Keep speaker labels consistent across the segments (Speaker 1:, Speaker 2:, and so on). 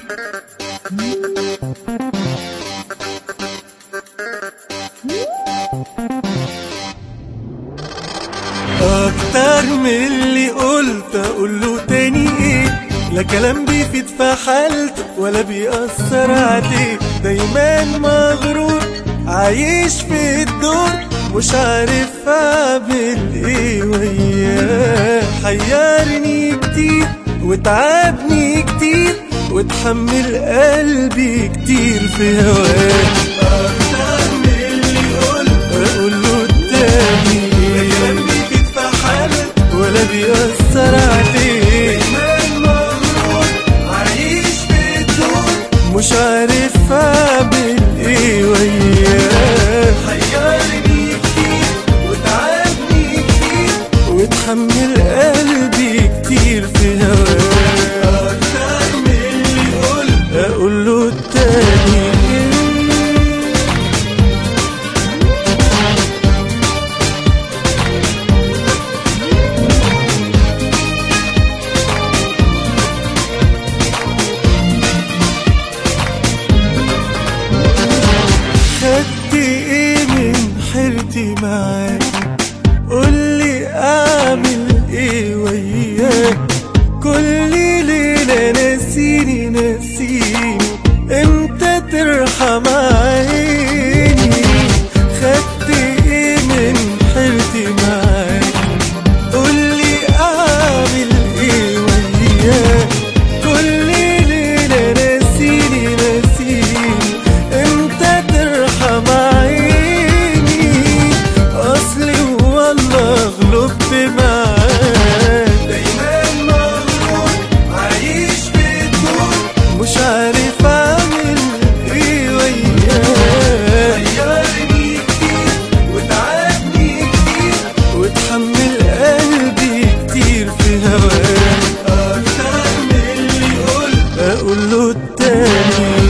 Speaker 1: اكتر من اللي قلت اقول له تاني ايه لا كلام بيفيد في حالته ولا بيأثر عليه دايما مغرور عايش في الدور مش عارف اعمل ايه وياه حيرني كتير وتعبني كتير وتحمل قلبي كتير في هواه اكتر من اللي قلت اقول له التاني لا كلام بيفيد في حالته ولا بيأثر عليه عايش في الدور مش عارف اعمل ايه وياه حيرني كتير وتعبني كتير وتحمل قلبي كتير في هواه اكتر من اللي قلت اقول له التاني خدت ايه من حيرتي معاك قولي اعمل ايه وياك كل ليلة ناسيني ناسيني امتى ترحم عيني خدت ايه من حيرتي معاك قولي اعمل ايه وياك كل ليلة ناسيني ناسيني امتى ترحم عيني اصلي والله غلبت معاك دايما مغرور عايش في الدور مش عارف اعمل ايه وياك غيرني كتير وتعبني كتير وتحمل قلبي كتير في هواك اكتر من اللي قلت اقول له التاني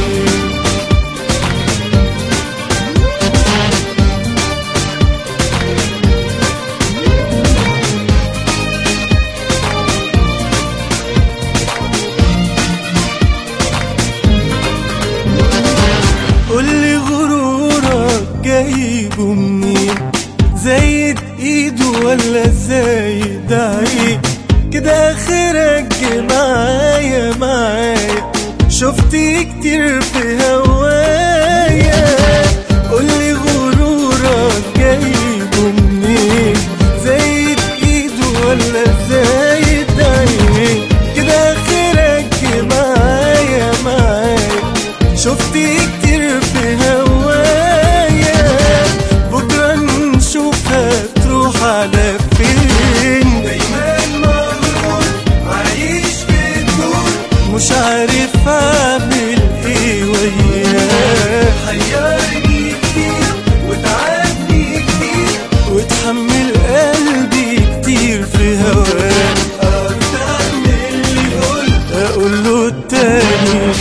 Speaker 1: قولي غرورك جايبه منين زايد ايده ولا زايد عيب كده اخرك جه معايا معايا شفت كتير في هوايا قولي غرورك جايبه منين زايد ايده ولا زايد عيب كده اخرك جه معايا معايا شفت كتير في هوايا بكرة نشوفها تروح على فين دايما مغرور عايش في الدور مش عارف اعمل ايه وياه حيرني كتير وتعبني كتير وتحمل قلبي كتير في هواه اكتر من اللي قلت اقول له التاني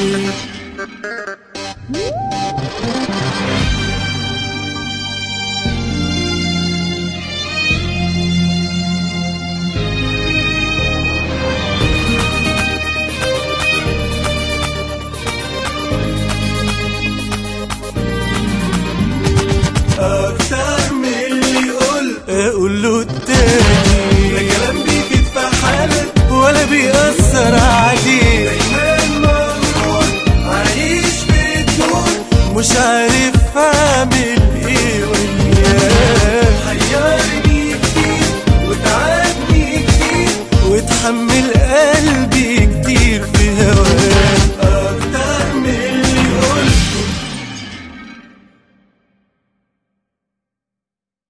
Speaker 1: اكتر من اللي قلت اقول له التاني لا كلام بيفيد في حالك ولا بيأثر عليه دايما مغرور عايش في الدور مش عارف اعمل